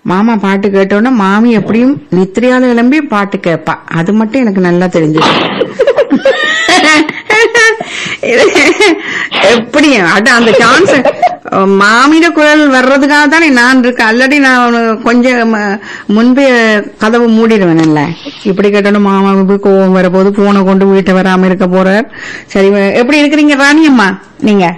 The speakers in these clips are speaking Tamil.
மாமா பாட்டு கேட்டோன்னா மாமி எப்படியும் நித்திரையால கிளம்பி பாட்டு கேட்பா அது மட்டும் எனக்கு நல்லா தெரிஞ்சது எப்படி அட அந்த சான்ஸ் மாமியிட குரல் வர்றதுக்காக தானே நான் இருக்கேன் ஆல்ரெடி நான் அவனு- கொஞ்சம் ம- முன்பே கதவு மூடிடுவேன்ல இப்படி கேட்டோன்னு மாமாவுக்கு கோவம் வரப்போது போனை கொண்டு வீட்டை வராம இருக்க போறார் சரி எப்படி இருக்கிறீங்க ராணியம்மா நீங்க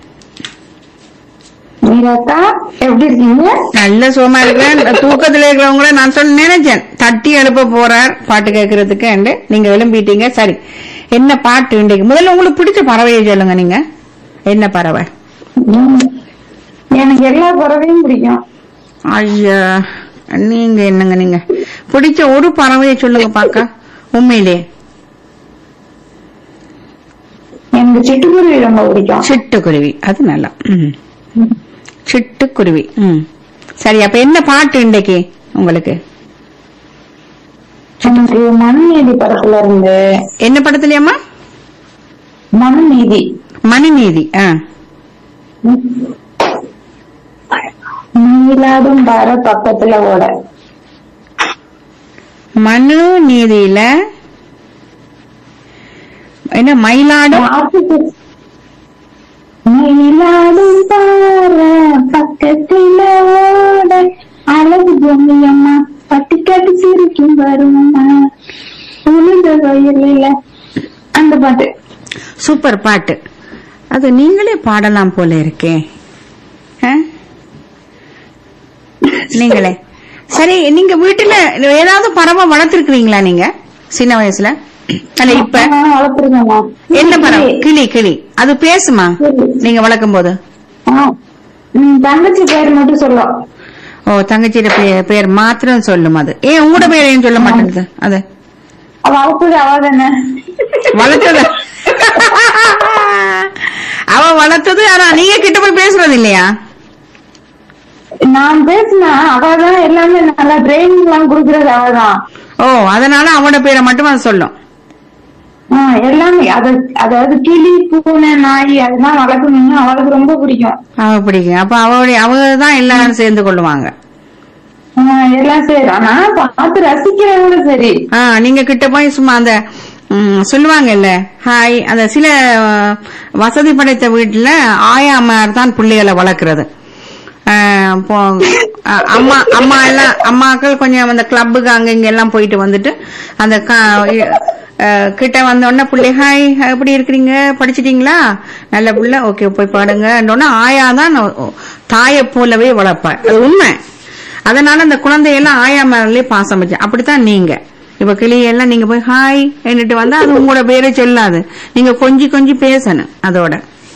மீராக்கா எப்படி இருக்கீங்க நல்ல சுகமா இருக்கிறேன் தூக்கத்துல இருக்கிறவங்கள நான் சொல்ல நினைச்சேன் தட்டி எழுப்ப போறார் பாட்டு கேட்கறதுக்கு நீங்க விளம்பிட்டீங்க சரி என்ன பாட்டு இன்றைக்கு முதல்ல உங்களுக்கு பிடிச்ச பறவையை சொல்லுங்க நீங்க என்ன பறவை ம். எனக்கு எல்லா பறவையும் பிடிக்கும் ஐயா நீங்க என்னங்க நீங்க பிடிச்ச ஒரு பறவையை சொல்லுங்க பாக்க உண்மையிலே எனக்கு சிட்டுக்குருவி ரொம்ப பிடிக்கும் சிட்டுக்குருவி அது நல்லா ம். சிட்டுக்குருவி ம் சரி அப்ப என்ன பாட்டு இன்றைக்கு உங்களுக்கு எனக்கு மண் நீதி படத்துல இருந்து என்ன படத்துலயம்மா மண் நீதி மணிநீதி ஆ நீலாடும் பார பக்கத்துல ஓட மனு நீதியில என்ன மயிலாடும் நீலாடும் பார பக்கத்துல ஓட அழகு பொம்மையம்மா பட்டி கட்டி சிரிக்கும் வருமா உளுந்த வயலில அந்த பாட்டு சூப்பர் பாட்டு அது நீங்களே பாடலாம் போல இருக்கே ஆ? நீங்களே சரி நீங்க வீட்டுல ஏதாவது பறவை வளர்த்திருக்கிறீங்களா நீங்க சின்ன வயசுல அல்ல இப்ப நான் வளர்த்துருக்கேம்மா என்ன பறவை கிளி கிளி அது பேசுமா கிளி. நீங்க வளர்க்கும் போது ஆ. ம், தங்கச்சி பேர் மட்டும் சொல்லும் ஓ தங்கச்சியோட பே- பேர் மாத்திரம் சொல்லும் அது ஏன் உங்களோட பேர் ஏன் சொல்ல மாட்டேங்குது அது அவ வளர்த்தது அவ தானே வளர்த்தது அவ வளர்த்தது ஆனா நீங்க கிட்ட போய் பேசுறது இல்லையா நான் பேசினா அவதான் எல்லாமே நல்லா ட்ரைனிங் எல்லாம் கொடுக்கறது அவதான் ஓ அதனால அவனோட பேரை மட்டும் அது சொல்லும் ஆ, எல்லாமே அத அதாவது கிளி பூனை நாய் அதெல்லாம் வளர்க்கணும்னா அவளுக்கு ரொம்ப பிடிக்கும் அவ பிடிக்கும் அப்ப அவளுடைய அவங்க தான் எல்லாரும் சேர்ந்து கொள்ளுவாங்க ஆ, எல்லாம் சரி ஆனா பார்த்து ரசிக்கிறவங்களும் சரி ஆ நீங்க கிட்ட போய் சும்மா அந்த ம், சொல்லுவாங்கல்ல ஹாய் அந்த சில அஹ், வசதி படைத்த வீட்டுல ஆயாமார் தான் பிள்ளைகளை வளர்க்கறது அஹ், இப்போ, அஹ், அம்மா அம்மா எல்லாம் அம்மாக்கள் கொஞ்சம் அந்த கிளப்புக்கு அங்க இங்க எல்லாம் போயிட்டு வந்துட்டு அந்த க- அஹ், கிட்ட வந்த உடனே பிள்ளை ஹாய் எப்படி இருக்கிறீங்க படிச்சிட்டீங்களா நல்ல பிள்ளை ஓகே போய் பாடுங்க ஆயா தான் தாயை போலவே வளர்ப்பார் அது உண்மை அதனால அந்த குழந்தையெல்லாம் ஆயா மேலே பாசம் வச்சு அப்படித்தான் நீங்க இப்ப கிளியெல்லாம் நீங்க போய் ஹாய் என்னட்டு வந்தா அது உங்களோட பேரை சொல்லாது நீங்க கொஞ்சி கொஞ்சி பேசணும் அதோட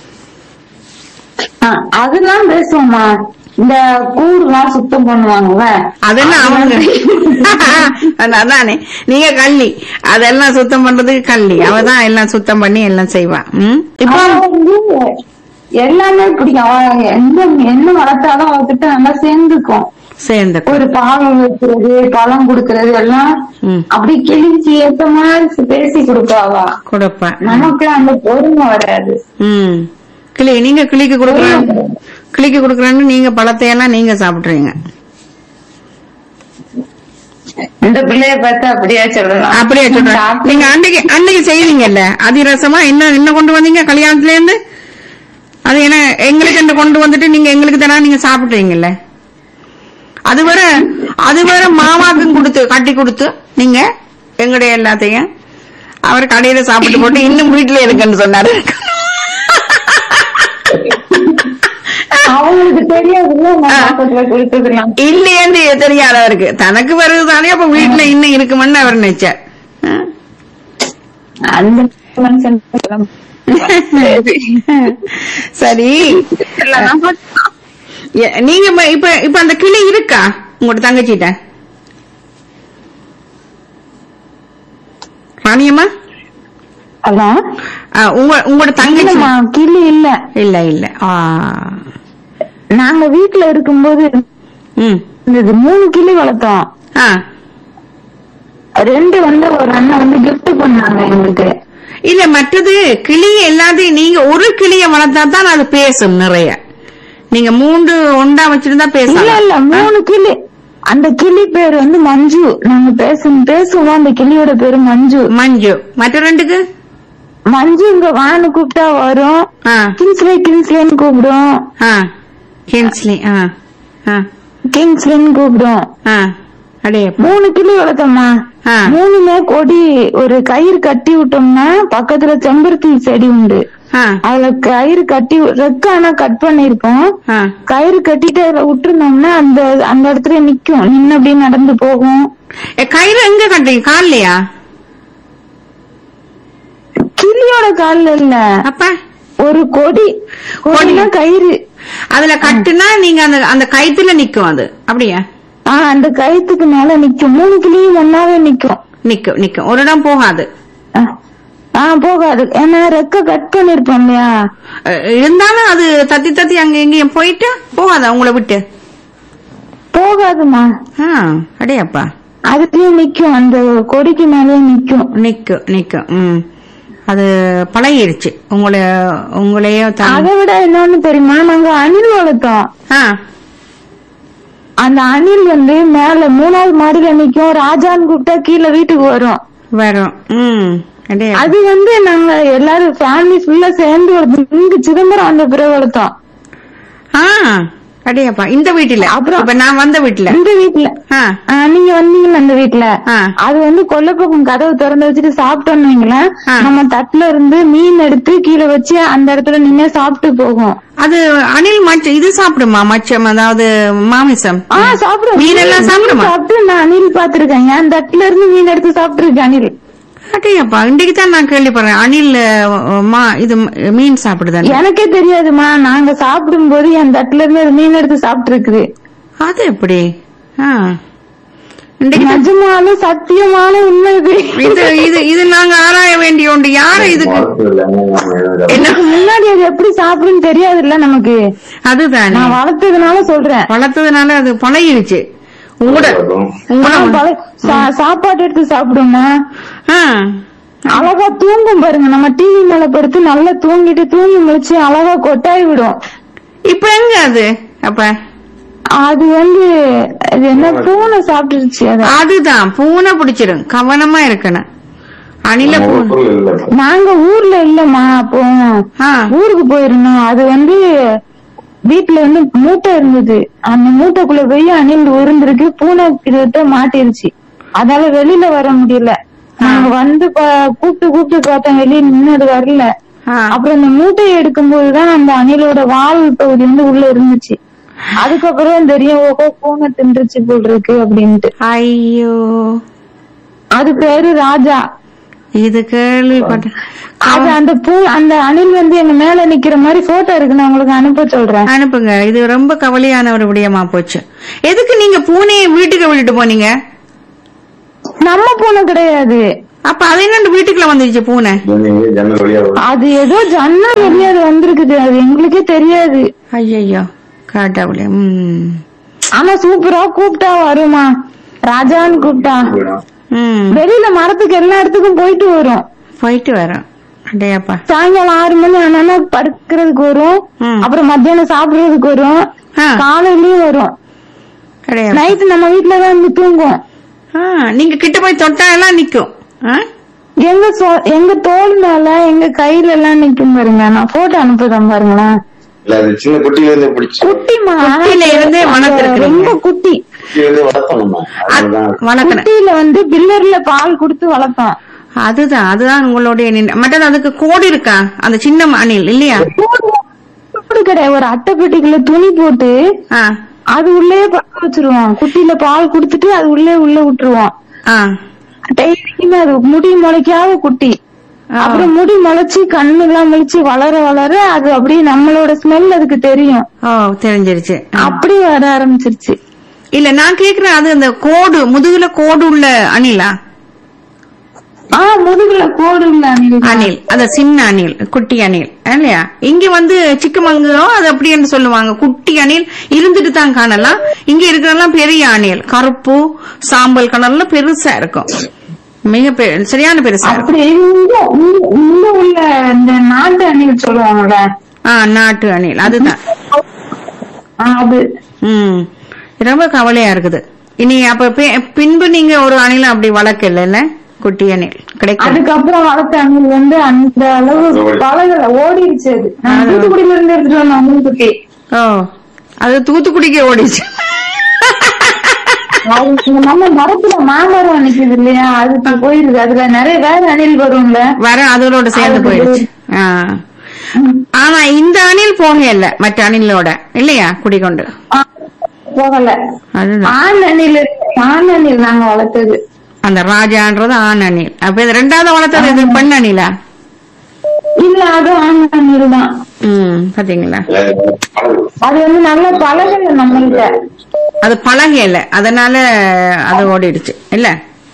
ஆ, அதெல்லாம் பேசுவோம்மா இந்த கூடுலாம் சுத்தம் பண்ணுவாங்கல்ல அதெல்லாம் அவங்க அதானே நீங்க கள்ளி அதெல்லாம் சுத்தம் பண்றதுக்கு கள்ளி அவதான் எல்லாம் சுத்தம் பண்ணி எல்லாம் செய்வா ம் இப்போ அவ வந்து எல்லாமே பிடிக்கும் அவ எந்த என்ன வளர்த்தாலும் அவகிட்ட நல்லா சேர்ந்துக்கும் சேர்ந்த ஒரு பாலம் வைக்கிறது பழம் கொடுக்கறது எல்லாம் ம். அப்படி கிழிச்சு ஏத்த மாதிரி பேசி கொடுப்பாவா கொடுப்பா நமக்கு அந்த பொறுமை வராது ம் கிளி நீங்க கிளிக்கு கொடுக்குறேன் கிளிக்கு கொடுக்குறேன்னு நீங்க பழத்தையெல்லாம் நீங்க சாப்பிடுறீங்க இந்த பிள்ளைய பார்த்தா அப்படியே சொல்லலாம் அப்படியே சொல்றேன் நீங்க அன்னைக்கு அன்னைக்கு செய்வீங்கல்ல அதிரசமா என்ன என்ன கொண்டு வந்தீங்க கல்யாணத்துல இருந்து அது என்ன எங்களுக்கு என்ன கொண்டு வந்துட்டு நீங்க எங்களுக்கு தானே நீங்க சாப்பிடுறீங்கல்ல அது வேற அது வேற மாமாக்கும் கொடுத்து கட்டி கொடுத்து நீங்க எங்களுடைய எல்லாத்தையும் அவர் கடையில சாப்பிட்டு போட்டு இன்னும் வீட்டுல இருக்குன்னு சொன்னாரு அவங்களுக்கு தெரியாதுல்ல நான் மாசத்துல கொடுத்ததுலாம் இல்லையேன்னு தெரியாது அவருக்கு தனக்கு வருதுதானே அப்ப வீட்டுல இன்னும் இருக்குமென்னு அவர் நினைச்சார் ஆ? அந்த மனுஷன் சொல்ல சரி எ- நீங்க இப்ப- இப்ப இப்ப அந்த கிளி இருக்கா உங்களோட தங்கச்சிட்ட ராணியம்மா அதான் ஆ, உங்க உங்களோட தங்கச்சி இல்லம்மா, கிளி இல்ல இல்ல இல்ல ஆ நாங்க வீட்டுல இருக்கும்போது ம் இருந்தது மூணு கிளி வளர்த்தோம் ஆ ரெண்டு வந்து ஒரு அண்ணன் வந்து gift பண்ணாங்க எங்களுக்கு இல்ல மற்றது கிளி எல்லாத்தையும் நீங்க ஒரு கிளிய வளர்த்தா தான் அது பேசும் நிறைய நீங்க மூன்று ஒண்டா வச்சிருந்தா இல்ல பேசலாம் இல்ல மூணு கிளி அந்த கிளி பேர் வந்து மஞ்சு நாங்க பேச பேசுவோம் அந்த கிளியோட பேரு மஞ்சு மஞ்சு மற்ற ரெண்டுக்கு மஞ்சு இங்க வான்னு கூப்பிட்டா வரும் ஆ கிங்ஸ்லே கிங்ஸ்லேன்னு கூப்பிடும் ஆ கின்ஸ்லி ஆ ஆ கிங்ஸ்லேன்னு கூப்பிடும் ஆ அடே மூணு கிளி வளர்த்தோம்மா ஆ மூணுமே கொடி ஒரு கயிறு கட்டி விட்டோம்னா பக்கத்துல செம்பருத்தி செடி உண்டு ஆ அதுல கயிறு கட்டி ரெக்க ஆனா கட் பண்ணிருப்போம் ஆ கயிறு கட்டிட்டு அதுல விட்டுருந்தோம்னா அந்த அந்த இடத்துல நிக்கும் நின்னு அப்படியே நடந்து போகும் ஏ, கயிறு எங்க கட்டுறீங்க கால்லையா கிளியோட கால்ல இல்ல அப்ப ஒரு கொடி கொடினா கயிறு அதுல கட்டுனா நீங்க அந்த அந்த கயித்துல நிக்கும் அது அப்படியா ஆஹ் அந்த கயித்துக்கு மேல நிக்கும் மூணு கிளியும் ஒன்னாவே நிக்கும் நிக்கும் நிக்கும் ஒரு இடம் போகாது ஆஹ் ஆஹ் போகாது ஏன்னா ரெக்க கட் பண்ணிருப்போம் இல்லையா அஹ், இருந்தாலும் அது தத்தி தத்தி அங்க எங்கேயும் போயிட்டு போகாதா உங்களை விட்டு போகாதுமா ஆ அடையாப்பா அதுலயும் நிக்கும் அந்த கொடிக்கு மேலே நிக்கும் நிக்கும் நிக்கும் ம் அது பழகிருச்சு உங்களை உங்களையே தான் அதை விட என்னன்னு தெரியுமா நாங்க அணில் வளர்த்தோம் ஆ அந்த அணில் வந்து மேல மூணாவது மாடியில நிக்கும் ராஜான்னு கூப்பிட்டா கீழே வீட்டுக்கு வரும் வரும் ம் அடையா அது வந்து நாங்க எல்லாரும் ஃபேமிலி ஃபுல்லா சேர்ந்து ஒரு இங்க சிதம்பரம் அந்த பிறகு வளர்த்தோம் ஆ அடையாப்பா இந்த வீட்டுல அப்புறம் இப்ப நான் வந்த வீட்டுல இந்த வீட்டுல ஆ ஆ, நீங்க வந்தீங்கல்ல அந்த வீட்டுல ஆ அது வந்து கொல்லப்பக்கம் கதவு திறந்து வச்சுட்டு சாப்பிட்டோம்னு வைங்களேன் ஆ. நம்ம தட்டுல இருந்து மீன் எடுத்து கீழே வச்சு அந்த இடத்துல நின்னு சாப்பிட்டு போகும் அது அணில் மச்ச இது சாப்பிடுமா மச்சம் அதாவது மாமிசம் ஆ சாப்பிடும் மீன் எல்லாம் சாப்பிடுமா? சாப்பிட்டு நான் அணில் பாத்திருக்கேன் என் தட்டுல இருந்து மீன் எடுத்து சாப்பிட்டு இருக்கேன் அணில் அடையாப்பா இன்னைக்கு தான் நான் கேள்விப்படுறேன் அணில் அஹ், மா இது மீன் சாப்பிடுதானே எனக்கே தெரியாதுமா நாங்க சாப்பிடும் போது என் தட்டுல இருந்து அது மீன் எடுத்து சாப்பிட்டு இருக்குது அது எப்படி ஆ இன்னைக்கு தான் நிஜமாலும் சத்தியமான உண்மை இது இது இது இது நாங்க ஆராய வேண்டிய ஒன்று யாரு இதுக்கு என்ன எனக்கு முன்னாடி அது எப்படி சாப்பிடுன்னு தெரியாதுல்ல நமக்கு அதுதானே நான் வளர்த்ததுனால சொல்றேன் வளர்த்ததுனால அது பழகிருச்சு உங்களோட உங்களோட ஆனா பழ- சா- சாப்பாடு எடுத்து சாப்பிடுமா ஆ, அழகா தூங்கும் பாருங்க நம்ம டிவி மேல படுத்து நல்லா தூங்கிட்டு தூங்கி முடிச்சு அழகா கொட்டாய் விடும் இப்ப எங்க அது அப்ப அது வந்து அது என்ன பூனை சாப்பிட்டுருச்சு அத அதுதான் பூனை பிடிச்சிடும் கவனமா இருக்கணும் அணில பூனை நாங்க ஊர்ல இல்லம்மா அப்போ ஆ ஊருக்கு போயிருந்தோம் அது வந்து வீட்டுல வந்து மூட்டை இருந்தது அந்த மூட்டைக்குள்ள போய் அணில் உருந்திருக்கு பூனை கிட்ட மாட்டிருச்சு அதால வெளியில வர முடியல நாங்க வந்து பா- கூப்பிட்டு கூப்பிட்டு பார்த்தோம் வெளியே நின்னு அது வரல ஆ அப்புறம் இந்த மூட்டையை எடுக்கும்போதுதான் அந்த அணிலோட வால் பகுதி வந்து உள்ள இருந்துச்சு அதுக்கப்புறம் தெரியும் ஓஹோ பூனை தின்றுச்சு போல் இருக்கு அப்படின்ட்டு ஐயோ அது பேரு ராஜா இது கேள்விப்பட்டேன் அது அந்த பூ அந்த அணில் வந்து எங்க மேல நிக்கிற மாதிரி போட்டோ இருக்கு நான் உங்களுக்கு அனுப்ப சொல்றேன் அனுப்புங்க இது ரொம்ப கவலையான ஒரு விடயமா போச்சு எதுக்கு நீங்க பூனையை வீட்டுக்கு விட்டுட்டு போனீங்க நம்ம பூனை கிடையாது அப்ப அது என்ன வீட்டுக்குள்ள வந்துருச்சு பூனை ஜன்னல் வழியா வரும். அது ஏதோ ஜன்னல் வெளியே அது வந்திருக்குது அது எங்களுக்கே தெரியாது ஐயோ கடவுளே ம் ஆனா சூப்பரா கூப்பிட்டா வருமா ராஜான்னு கூப்பிட்டா ம் வெளியில மரத்துக்கு எல்லா இடத்துக்கும் போயிட்டு வரும் போயிட்டு வரோம் அடையாப்பா சாயங்காலம் ஆறு மணி ஆனா படுக்கிறதுக்கு வரும் ம். அப்புறம் மத்தியானம் சாப்பிடுறதுக்கு வரும் ஆ காலையிலயும் வரும் கிடையாது நைட்டு நம்ம வீட்டுலதான் இருந்து தூங்கும் ஆ நீங்க கிட்ட போய் தொட்டா எல்லாம் நிக்கும் ஆ? எங்க சோ- எங்க தோல் மேல எங்க கையில எல்லாம் நிக்கும் பாருங்க நான் போட்டோ அனுப்புறேன் பாருங்களேன் இல்ல அது சின்ன குட்டில இருந்து பிடிச்சி குட்டிமா குட்டியில இருந்தே வளர்த்திருக்கிறீங்க. ரொம்ப குட்டி குட்டில இருந்து வளர்த்தோம் அதுதான் வளர்க்கணும் குட்டியில வந்து பில்லர்ல பால் கொடுத்து வளர்த்தோம் அதுதான் அதுதான் உங்களுடைய நினை- மற்றது அதுக்கு கோடு இருக்கா அந்த சின்ன அணில் இல்லையா கூடு கிடையாது ஒரு அட்டை பெட்டிக்குள்ள துணி போட்டு ஆ அது உள்ளே பக்க வச்சிருவோம் குட்டியில பால் குடுத்துட்டு அது உள்ளே உள்ள விட்டுருவோம் ஆ டெய்லியுமே அது முடி முளைக்காத குட்டி ஆ. அப்புறம் முடி முளைச்சு கண்ணு எல்லாம் முளைச்சு வளர வளர அது அப்படியே நம்மளோட ஸ்மெல் அதுக்கு தெரியும் ஓ தெரிஞ்சிருச்சு ஆ. அப்படி வர ஆரம்பிச்சிருச்சு இல்ல நான் கேக்குறேன் அது அந்த கோடு முதுகுல கோடு உள்ள அணிலா ஆ முதுகுல கோடு இல்ல அணில். அணில் அத சின்ன அணில் குட்டி அணில் இல்லையா இங்க வந்து சிக்கமங்கலம் அது அப்படின்னு சொல்லுவாங்க குட்டி அணில் இருந்துட்டு தான் காணலாம் இங்க இருக்கிறதெல்லாம் பெரிய அணில் கருப்பு சாம்பல் கலர்ல பெருசா இருக்கும் மிக பெ- சரியான பெருசா இருக்கும் அப்படி இங்க இங்க- இங்க உள்ள இந்த நாட்டு அணில் சொல்லுவாங்கல்ல ஆ நாட்டு அணில் அதுதான் ஆ, அது ம் ரொம்ப கவலையா இருக்குது இனி அப்ப பி- பின்பு நீங்க ஒரு அணில அப்படி வளர்க்கல இல்ல குட்டி அணில் கிடைக்கும் அதுக்கப்புறம் வளர்த்த அணில் வந்து அந்த அளவு பழகல ஓடிடுச்சு அது நான் தூத்துக்குடியில இருந்து எடுத்துட்டு வந்தேன் அணில் குட்டி ஓ அது தூத்துக்குடிக்கு ஓடிச்சு அது இங்க நம்ம மரத்துல மாமரம் நிக்குது இல்லையா அதுக்கு போயிருது அதுல நிறைய வேற அணில் வரும்ல வர அதோட சேர்ந்து அது போயிடுச்சு ஆ. ஆனா இந்த அணில் போக இல்ல மற்ற அணிலோட இல்லையா குடிகொண்டு ஆ, போகல அதுதான் ஆண் அணில் இருக்கு. ஆண் அணில் நாங்க வளர்த்தது அந்த ராஜான்றது ஆண் அணில் அப்ப இது ரெண்டாவது வளர்த்தது இது பெண் அணிலா இல்ல அது ஆண் அணில் தான் ம் பாத்தீங்களா அது வந்து நல்ல பழகல நம்மள்கிட்ட அது பழகல அதனால அது ஓடிடுச்சு இல்ல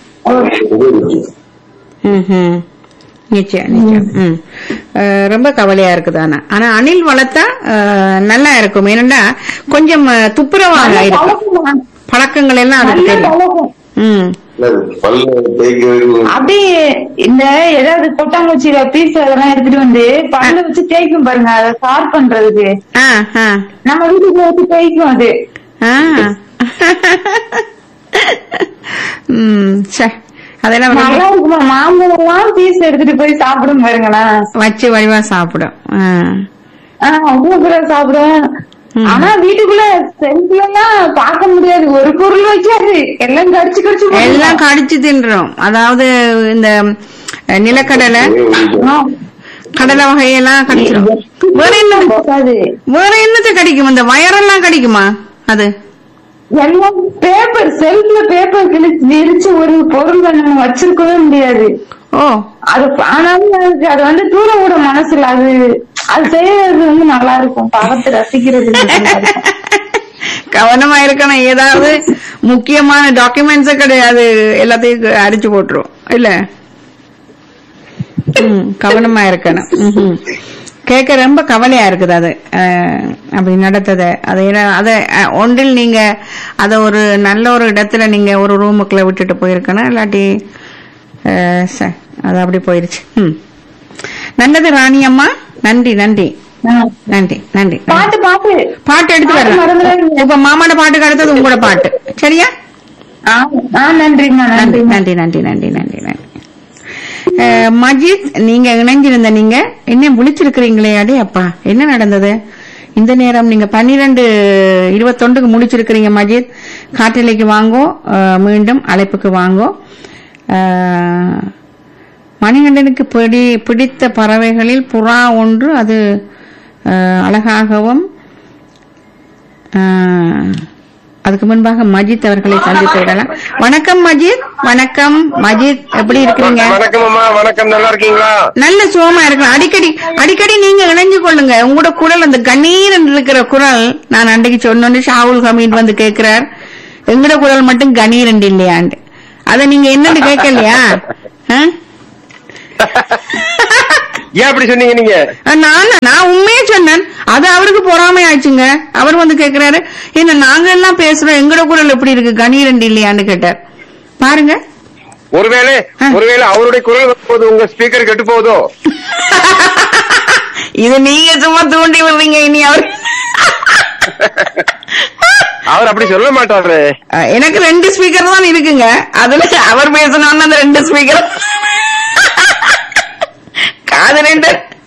ம்ஹும். நிச்சயம் நிச்சயம் ம். அஹ், ரொம்ப கவலையா இருக்குது ஆனா ஆனா அணில் வளர்த்தா அஹ், நல்லா இருக்கும் ஏனென்றா கொஞ்சம் அஹ், துப்புரவாக இருக்கும் பழகுமா? பழக்கங்கள் எல்லாம் அதுக்கு நல்ல தெரியும் பழகும் ம் பல்ல தேய்க்க வைக்கும். அப்படியே இந்த ஏதாவது கொட்டாங்குச்சியில பீஸ் அதெல்லாம் எடுத்துட்டு வந்து பல்ல வச்சு தேய்க்கும் பாருங்க அதை ஷார்ப் பண்றதுக்கு ஆ ஆ நம்ம வீட்டுக்கு வச்சு தேய்க்கும் அது ஆ ம் சே அதெல்லாம் ரொம்ப நல்லா இருக்குமா மாம்பழம் எல்லாம் பீஸ் எடுத்துட்டு போய் சாப்பிடும் பாருங்களேன் வச்சு வடிவா சாப்பிடும் ஆ. ஆஹ் அவ்வளவு கூட சாப்பிடுவேன் ஆனா வீட்டுக்குள்ள செல்ஃப்ல எல்லாம் பார்க்க முடியாது ஒரு பொருள் வைக்காது எல்லாம் கடிச்சு கடிச்சு போடும். எல்லாம் கடிச்சு தின்றோம் அதாவது இந்த அஹ், நிலக்கடலை ஆ. கடலை வகையெல்லாம் கடிச்சிடும் வேற என்ன போகாது வேற என்னத்தை கடிக்கும் இந்த வயரெல்லாம் கடிக்குமா அது எல்லாம் பேப்பர் செல்ஃப்ல பேப்பர் கிழிச்சு விரிச்சு ஒரு பொருள் நம்ம வச்சிருக்கவே முடியாது ஓ அது ஆனாலும் எனக்கு அது வந்து தூர விட மனசுல அது அது செய்யறது வந்து நல்லா இருக்கும் பார்த்து ரசிக்கிறது நல்லா இருக்கும். கவனமா இருக்கணும் ஏதாவது முக்கியமான டாக்குமெண்ட்ஸே கிடையாது எல்லாத்தையும் அடிச்சு போட்டுரும் இல்ல ம், கவனமா இருக்கணும் ம்ஹும். கேட்க ரொம்ப கவலையா இருக்குது அது அஹ், அப்படி நடத்தத அதை என்ன- அதை அஹ், ஒன்றில் நீங்க அத ஒரு நல்ல ஒரு இடத்துல நீங்க ஒரு ரூமுக்குள்ள விட்டுட்டு போயிருக்கணும் இல்லாட்டி அஹ், ச- அது அப்படி போயிருச்சு ம். நல்லது ராணி அம்மா நன்றி நன்றி ஆ. நன்றி நன்றி பாட்டு பாட்டு பாட்டு எடுத்து பாட்டு வரலாம் மறந்துடாதீங்க. இப்ப மாமாட பாட்டுக்கு அடுத்தது உங்களோட பாட்டு சரியா ஆ ஆ, நன்றிம்மா நன்றி நன்றிம்மா நன்றி நன்றி நன்றி நன்றி நன்றி அஹ், மஜித் நீங்க இணைஞ்சிருந்த நீங்க என்ன விழிச்சிருக்கிறீங்களே அடே அப்பா என்ன நடந்தது இந்த நேரம் நீங்க பன்னிரெண்டு இருபத்தொண்டுக்கு முடிச்சிருக்கிறீங்க மஜித் காற்றிலைக்கு வாங்கோ அஹ், மீண்டும் அழைப்புக்கு வாங்கோ அஹ், மணிகண்டனுக்கு பிடி பிடித்த பறவைகளில் புறா ஒன்று அது அஹ், அழகாகவும் அஹ், அதுக்கு முன்பாக மஜித் அவர்களை சந்தித்து விடலாம் வணக்கம் மஜித் வணக்கம் மஜித் எப்படி இருக்கிறீங்க வணக்கம் அம்மா வணக்கம் நல்லா இருக்கீங்களா நல்ல சுகமா இருக்கு அடிக்கடி அடிக்கடி நீங்க இணைஞ்சு கொள்ளுங்க உங்களோட குரல் அந்த கண்ணீர் இருக்கிற குரல் நான் அன்றைக்கு சொன்னோன்னு ஷாவுல் ஹமீத் வந்து கேக்குறார் எங்கட குரல் மட்டும் கணீர் இல்லையாண்டு அத நீங்க என்னன்னு கேட்கலையா ஆ? ஏன் அப்படி சொன்னீங்க நீங்க நான் நான் உண்மையே சொன்னேன் அது அவருக்கு பொறாமை ஆச்சுங்க அவர் வந்து கேக்குறாரு என்ன நாங்க எல்லாம் பேசுறோம் எங்கட குரல் எப்படி இருக்கு கணீரண்டி இல்லையான்னு கேட்டார் பாருங்க ஒருவேளை ஆ. ஒருவேளை அவருடைய குரல் போது உங்க ஸ்பீக்கர் கெட்டு போகுதோ இது நீங்க சும்மா தூண்டி விடுறீங்க இனி அவர் அவர் அப்படி சொல்ல மாட்டாரு அஹ், எனக்கு ரெண்டு ஸ்பீக்கர் தான் இருக்குங்க அதுல அவர் பேசணும்னு அந்த ரெண்டு ஸ்பீக்கர் காது ரெண்டு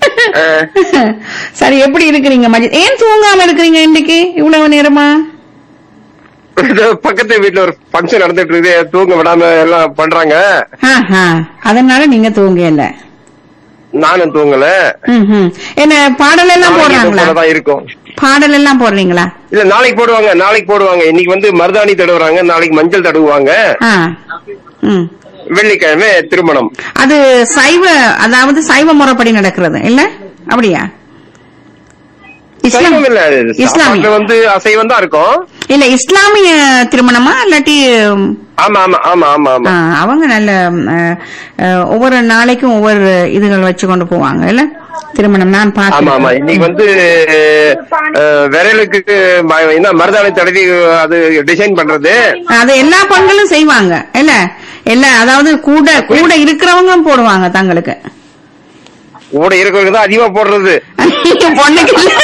சரி எப்படி இருக்கிறீங்க மஜித் ஏன் தூங்காம இருக்கிறீங்க இன்னைக்கு இவ்வளவு நேரமா இதோ பக்கத்து வீட்டுல ஒரு ஃபங்க்ஷன் நடந்துட்டு இருக்குது தூங்க விடாம எல்லாம் பண்றாங்க ஆஹா, அதனால நீங்க தூங்கல நானும் தூங்கல ம்ஹும். என்ன பாடல் எல்லாம் நாளைக்கு இது போடுறாங்களா போலதான் இருக்கும் பாடல் எல்லாம் போடுறீங்களா இல்ல நாளைக்கு போடுவாங்க நாளைக்கு போடுவாங்க இன்னைக்கு வந்து மருதாணி தடவுறாங்க நாளைக்கு மஞ்சள் தடவுவாங்க ஆ. ம். வெள்ளிக்கிழமை திருமணம் அது சைவ அதாவது சைவ முறைப்படி நடக்கிறது இல்ல அப்படியா இஸ்லாம் சைவம் இல்ல இஸ்லாமிய சாப்பாட்டுல வந்து அசைவம் தான் இருக்கும் இல்ல இஸ்லாமிய திருமணமா இல்லாட்டி ஆமா ஆமா ஆமா ஆமா ஆமா ஆ, அவங்க நல்ல அஹ், அஹ், ஒவ்வொரு நாளைக்கும் ஒவ்வொரு இதுகள் வச்சு கொண்டு போவாங்க இல்ல திருமணம் நான் ஆமா ஆமா பார்த்தேன் இன்னைக்கு வந்து அஹ், விரலுக்கு ம- என்ன மருதாணி தடவி அது டிசைன் பண்றது அது எல்லா பெண்களும் செய்வாங்க இல்ல எல்லா அதாவது கூட கூட இருக்கிறவங்களும் போடுவாங்க தங்களுக்கு கூட இருக்கிறவங்க தான் அதிகமா போடுறது பொண்ணுக்கு இல்ல.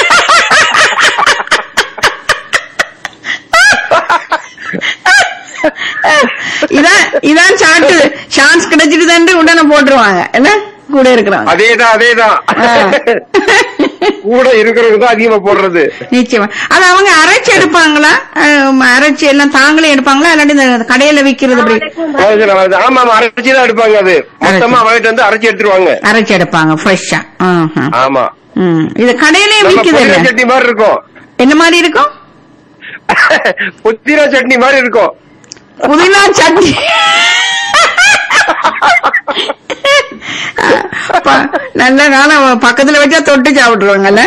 இதான் இதான் சாட்டு சான்ஸ் கிடைச்சிட்டு உடனே போட்டுருவாங்க என்ன கூட இருக்கிறவங்க அதேதான் அதேதான் ஆ. கூட இருக்கிறவங்க தான் அதிகமா போடுறது நிச்சயமா அது அவங்க அரைச்சு எடுப்பாங்களா அஹ், அரைச்சு எல்லாம் தாங்களே எடுப்பாங்களா இல்லாட்டி இந்த கடையில விக்கிறது அப்படி அது நான் ஆமா ஆமா அரைச்சி தான் எடுப்பாங்க அது மொத்தமா வாங்கிட்டு வந்து அரைச்சி எடுத்துருவாங்க அரைச்சு எடுப்பாங்க ஃப்ரெஷ்ஷா ஆமா ம் இது கடையிலயே நம்ம விக்குது புதினா இல்ல சட்னி மாதிரி இருக்கும் என்ன மாதிரி இருக்கும் புத்திரா சட்னி மாதிரி இருக்கும் புதினா சட்னி ப- நல்ல காலம் பக்கத்துல வச்சா தொட்டு சாப்பிட்டுருவாங்கல்ல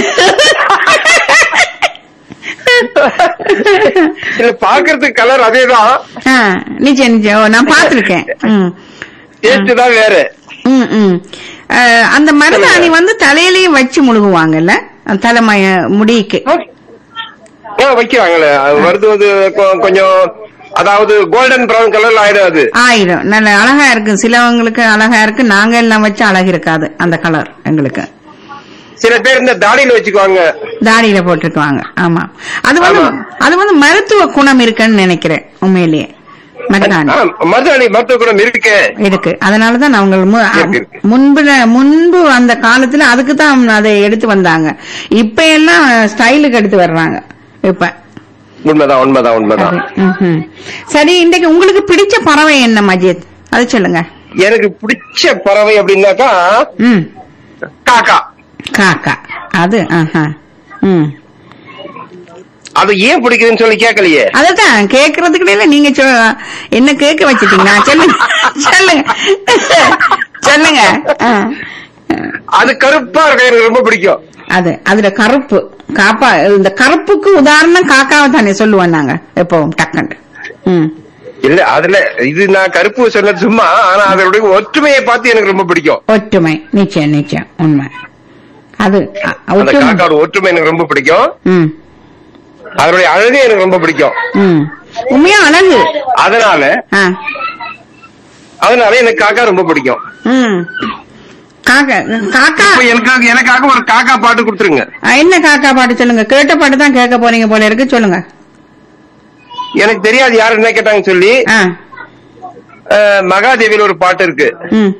இல்ல பாக்குறதுக்கு கலர் அதேதான் ஆ, நிச்சயம் நிச்சயம் ஓ, நான் பார்த்திருக்கேன் ம் டேஸ்ட் தான் வேற ம், ம். அஹ், அந்த மருதாணி வந்து தலையிலயும் வச்சு முழுகுவாங்கல்ல அந்த தலைமய முடிக்கு ஆ, வைக்கிறாங்களே அது வருது கொ- கொஞ்சம் அதாவது கோல்டன் பிரவுன் கலர்ல ஆயிடும் அது ஆயிடும் நல்ல அழகா இருக்கு சிலவங்களுக்கு அழகா இருக்கு நாங்க எல்லாம் வச்சு அழகு இருக்காது அந்த கலர் எங்களுக்கு சில பேர் இந்த தாடியில வச்சுக்குவாங்க தாடியில போட்டிருக்குவாங்க ஆமா அது வந்து ஆமா. அது வந்து மருத்துவ குணம் இருக்குன்னு நினைக்கிறேன் உண்மையிலேயே மருதாணி ஆ, மருதாணி மருத்துவ குணம் இருக்கு இருக்கு அதனாலதான் அவங்க மு- இருக்கு, இருக்கு. முன்பு முன்பு அந்த காலத்துல அதுக்கு தான் அதை எடுத்து வந்தாங்க இப்ப எல்லாம் ஸ்டைலுக்கு எடுத்து வர்றாங்க இப்ப உண்மைதான் உண்மைதான் உண்மைதான் அது, ம்ஹும். சரி இன்றைக்கு உங்களுக்கு பிடிச்ச பறவை என்ன மஜித் அது சொல்லுங்க எனக்கு பிடிச்ச பறவை அப்படின்னாக்கா ம் காக்கா காக்கா அது ஆஹா ம் அது ஏன் பிடிக்குதுன்னு சொல்லி கேட்கலையே அதத்தான் கேக்குறதுக்கு இடையில நீங்க சொ- என்ன கேட்க வச்சிட்டீங்களா சொல்லுங்க சொல்லுங்க சொல்லுங்க ஆ. அது கருப்பா இருக்க எனக்கு ரொம்ப பிடிக்கும் அது அதுல கருப்பு காப்பா இந்த கருப்புக்கு உதாரணம் காக்காவை தானே சொல்லுவோம் நாங்க எப்பவும் டக்குன்னு ம் இல்ல அதுல இது நான் கருப்பு சொன்னது சும்மா ஆனா அதனுடைய ஒற்றுமையை பார்த்து எனக்கு ரொம்ப பிடிக்கும் ஒற்றுமை நிச்சயம் நிச்சயம் உண்மை அது அ, அந்த ஒற்றுமை காக்காவோட ஒற்றுமை எனக்கு ரொம்ப பிடிக்கும் ம் அதனுடைய அழகு எனக்கு ரொம்ப பிடிக்கும் ம் உண்மையா அழகு அதனால ஆ அதனால எனக்கு காக்கா ரொம்ப பிடிக்கும் ம் காக்கா காக்கா இப்ப எனக்காக எனக்காக ஒரு காக்கா பாட்டு கொடுத்துருங்க ஆ, என்ன காக்கா பாட்டு சொல்லுங்க கேட்ட பாட்டு தான் கேட்க போறீங்க போல இருக்கு சொல்லுங்க எனக்கு தெரியாது யாரு என்ன கேட்டாங்கன்னு சொல்லி ஆ அஹ், மகாதேவியில ஒரு பாட்டு இருக்கு ம்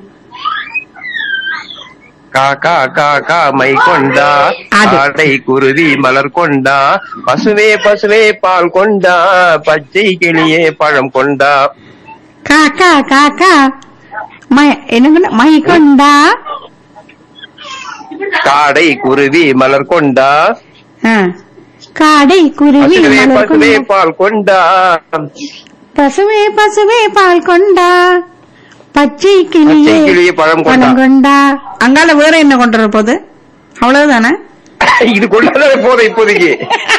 காக்கா காக்கா மை கொண்டா அது. ஆடை குருவி மலர் கொண்டா பசுவே பசுவே பால் கொண்டா பச்சை கிளியே பழம் கொண்டா காக்கா காக்கா மை என்ன மை கொண்டா காடை குருவி மலர் கொண்டா ஆ. காடை குருவி பசுவே மலர் பசுவே கொண்டா. பால் கொண்டா பசுவே பசுவே பால் கொண்டா பச்சை கிளியே பச்சை கிளியே பழம் கொண்டா. பழம் கொண்டா அங்கால வேற என்ன கொண்டு வர போகுது அவ்வளவுதானே இது கொண்டாத போதும் இப்போதைக்கு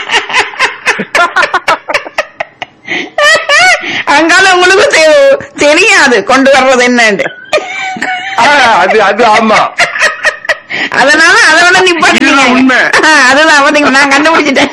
அங்கால உங்களுக்கு தெ- தெரியாது கொண்டு வர்றது என்னன்னு ஆ, அது அது ஆமா அதனால அதோட நிப்பாட்டீங்க இதுதான் உண்மை. ஆ, அதுதான் பாத்தீங்க நான் கண்டுபிடிச்சிட்டேன்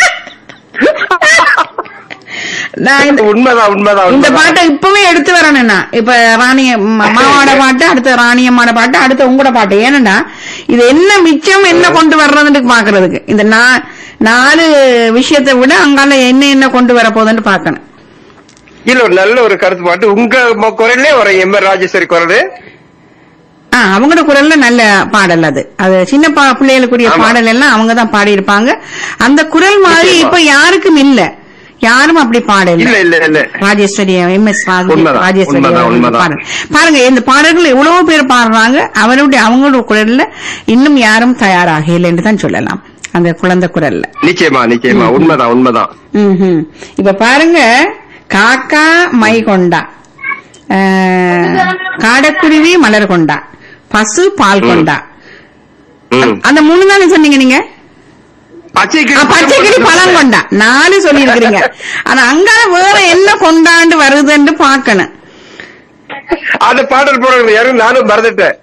நான் இந்த உண்மைதான் உண்மைதான் இந்த உண்மைதான். பாட்டை இப்பவே எடுத்து வரணும் நான் இப்ப ராணிய ம- மாவோட பாட்டு அடுத்த ராணியம்மாட பாட்டு அடுத்த உங்களோட பாட்டு ஏனண்டா இது என்ன மிச்சம் என்ன கொண்டு வர்றதுன்னு பாக்குறதுக்கு இந்த நா- நாலு விஷயத்தை விட அங்கால என்ன என்ன கொண்டு வர போகுதுன்னு பாக்கணும் இல்ல ஒரு நல்ல ஒரு கருத்து பாட்டு உங்க ம- குரல்லே வரும் எம் ஆர் ராஜேஸ்வரி குரல் ஆ அவங்களோட குரல்ல நல்ல பாடல் அது அது சின்ன பா பிள்ளைகளுக்குரிய ஆமா. பாடல் எல்லாம் அவங்க தான் பாடி இருப்பாங்க அந்த குரல் மாதிரி நிச்சயமா. இப்ப யாருக்கும் இல்ல யாரும் அப்படி பாடல இல்ல இல்ல இல்ல ராஜேஸ்வரி எம் எஸ் உண்மைதான், ராஜேஸ்வரி உண்மைதான், அவர்கள் உண்மைதான். பாடல். பாருங்க இந்த பாடல்கள் எவ்வளவு பேர் பாடுறாங்க அவருடைய அவங்களோட குரல்ல இன்னும் யாரும் தயாராக இல்லைன்னு தான் சொல்லலாம் அந்த குழந்தை குரல்ல நிச்சயமா நிச்சயமா உண்மைதான் உண்மைதான் ம்ஹும். இப்ப பாருங்க காக்கா மை கொண்டா அஹ், காடக்குருவி மலர் கொண்டா பசு பால் கொண்டா ம். அந்த மூணு தானே சொன்னீங்க நீங்க பச்சை ஆ, கிளி பச்சைக்கிளி பழம் கொண்டா நாலு சொல்லி இருக்கிறீங்க ஆனா அங்கால வேற என்ன கொண்டாண்டு வருதுன்னு பாக்கணும் அந்த பாடல் போடுறது யாரும் நானும் மறந்துட்டேன்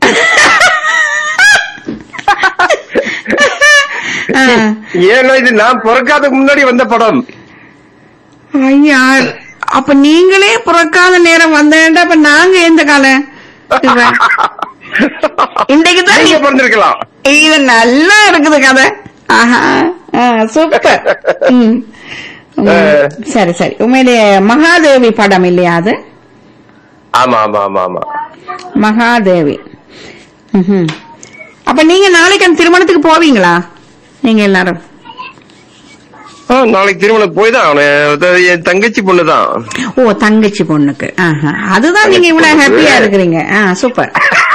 ஆ. ஏன்னா இது நான் பிறக்காததுக்கு முன்னாடி வந்த படம் ஐயா அப்ப நீங்களே பிறக்காத நேரம் வந்தேன்டா அப்ப நாங்க எந்த காலம் இப்ப இன்றைக்கு தான் நீங்க நீ- பிறந்திருக்கலாம் இது நல்லா இருக்குது கதை ஆஹா ஆ, சூப்பர் ம். ம். ஆ. சரி சரி உண்மையிலேயே மகாதேவி படம் இல்லையா அது ஆமா ஆமா ஆமா ஆமா மகாதேவி ம்ஹும். அப்ப நீங்க நாளைக்கு அந்த திருமணத்துக்கு போவீங்களா நீங்க எல்லாரும் ஆ, நாளைக்கு திருமணம் போய் தான் அவனு என் தங்கச்சி பொண்ணு தான் ஓ தங்கச்சி பொண்ணுக்கு ஆஹா. அதுதான் நீங்க இவ்வளவு ஹாப்பியா இருக்கிறீங்க ஆ சூப்பர்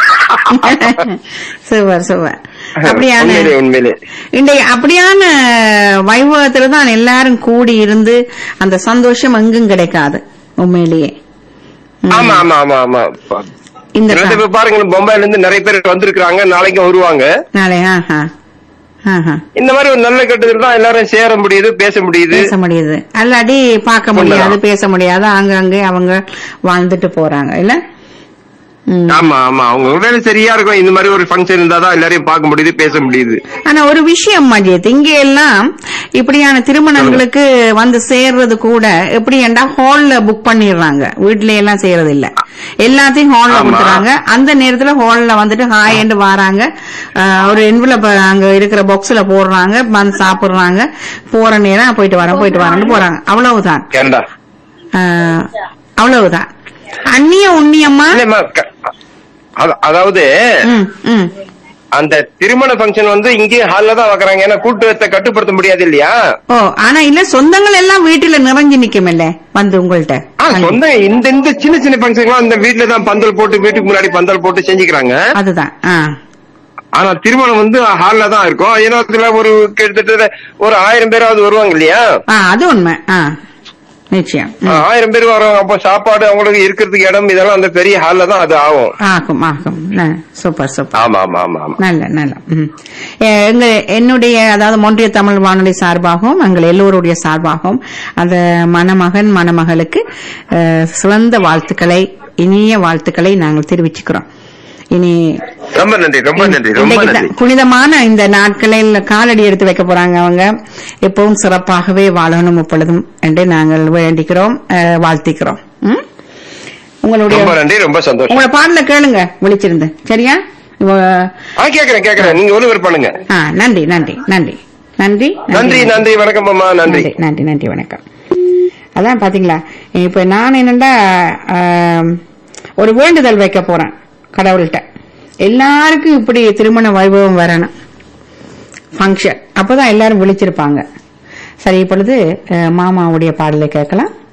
சூப்பர் சூப்பர் அப்படியான உண்மையிலே உண்மையிலே இன்றைய அப்படியான வைபவத்துல தான் எல்லாரும் கூடி இருந்து அந்த சந்தோஷம் எங்கும் கிடைக்காது உண்மையிலேயே ம். ஆமா ஆமா ஆமா ஆமா இந்த சில கா- பேர் பாருங்க பொம்பாயில இருந்து நிறைய பேர் வந்திருக்காங்க நாளைக்கும் வருவாங்க நாளை ஆஹா ஆஹா இந்த மாதிரி ஒரு நல்ல கட்டத்தில் தான் எல்லாரும் சேர முடியுது பேச முடியுது பேச முடியுது அல்லாடி பார்க்க முடியாது பேச முடியாது அங்கங்கே அவங்க வாழ்ந்துட்டு போறாங்க இல்ல ம். ஆமா ஆமா அவங்க வேலை சரியா இருக்கும் இந்த மாதிரி ஒரு ஃபங்க்ஷன் இருந்தா தான் எல்லாரையும் பார்க்க முடியுது பேச முடியுது ஆனா ஒரு விஷயம் மஜித் இங்க எல்லாம் இப்படியான திருமணங்களுக்கு வந்து சேர்றது கூட எப்படி என்றா ஹால்ல புக் பண்ணிடுறாங்க வீட்ல எல்லாம் செய்யறது இல்ல எல்லாத்தையும் ஹால்ல ஆமா. கொடுத்துறாங்க அந்த நேரத்துல ஹால்ல வந்துட்டு ஹாய் என்று வராங்க ஆஹ், ஒரு என்வலப் அங்க இருக்கிற பாக்ஸ்ல போடுறாங்க வந்து சாப்பிடுறாங்க போற நேரம் போயிட்டு வரேன் போயிட்டு வரேன்னு போறாங்க அவ்வளவுதான் கேண்டா ஆஹ், அவ்வளவுதான் அந்நிய உண்ணியம்மா இல்லம்மா, க- அத- அதாவது ம் ம் அந்த திருமண ஃபங்க்ஷன் வந்து இங்கே ஹால்ல தான் வைக்கிறாங்க ஏன்னா கூட்டத்தை கட்டுப்படுத்த முடியாது இல்லையா ஓ ஆனா இல்ல சொந்தங்கள் எல்லாம் வீட்டுல நிறைஞ்சு நிக்குமில்ல வந்து உங்கள்ட்ட ஆ, சொந்த இந்த இந்த சின்ன சின்ன ஃபங்க்ஷன்லாம் இந்த வீட்டுல தான் பந்தல் போட்டு வீட்டுக்கு முன்னாடி பந்தல் போட்டு செஞ்சுக்கிறாங்க அதுதான் ஆ ஆனா திருமணம் வந்து ஹால்ல தான் இருக்கும் ஏன்னா அதுல ஒரு கிட்டத்தட்ட ஒரு ஆயிரம் பேராவது வருவாங்க இல்லையா ஆ அது உண்மை ஆ நிச்சயம் ஆ, ம். ஆயிரம் பேர் வரும் அப்ப சாப்பாடு அவங்களுக்கு இருக்கிறதுக்கு இடம் இதெல்லாம் அந்த பெரிய ஹால்ல தான் அது ஆகும் ஆகும் ஆகும் ந- சூப்பர் சூப்பர் ஆமா ஆமா ஆமா ஆமா நல்ல நல்ல ம். எ- எங்க என்னுடைய அதாவது மொன்றிய தமிழ் வானொலி சார்பாகவும் எங்கள் எல்லோருடைய சார்பாகவும் அந்த மணமகன் மணமகளுக்கு அஹ், சிறந்த வாழ்த்துக்களை இனிய வாழ்த்துக்களை நாங்கள் தெரிவிச்சுக்கிறோம் இனி ரொம்ப நன்றி ரொம்ப நன்றி ரொம்ப இன்னைக்கு நன்றி தான் புனிதமான இந்த நாட்களில் காலடி எடுத்து வைக்க போறாங்க அவங்க எப்பவும் சிறப்பாகவே வாழணும் எப்பொழுதும் என்று நாங்கள் வேண்டிக்கிறோம் அஹ், வாழ்த்திக்கிறோம் ம்? உங்களுடைய ரொம்ப நன்றி ரொம்ப சந்தோஷம் உங்களை பாடல கேளுங்க விழிச்சிருந்து சரியா இவ- ஆ கேக்குறேன் கேக்குறேன் நீங்க ஒளிபர் பண்ணுங்க ஆ, நன்றி நன்றி நன்றி நன்றி நன்றி நன்றி வணக்கம் அம்மா நன்றி நன்றி நன்றி நன்றி வணக்கம் அதான் பாத்தீங்களா இப்ப நான் என்னண்டா ஆம், ஒரு வேண்டுதல் வைக்க போறேன் கடவுள்கிட்ட எல்லாருக்கும் இப்படி திருமண வைபவம் வரணும் ஃபங்க்ஷன் அப்பதான் எல்லாரும் விழிச்சிருப்பாங்க சரி இப்பொழுது அஹ், மாமாவுடைய பாடலை கேட்கலாம்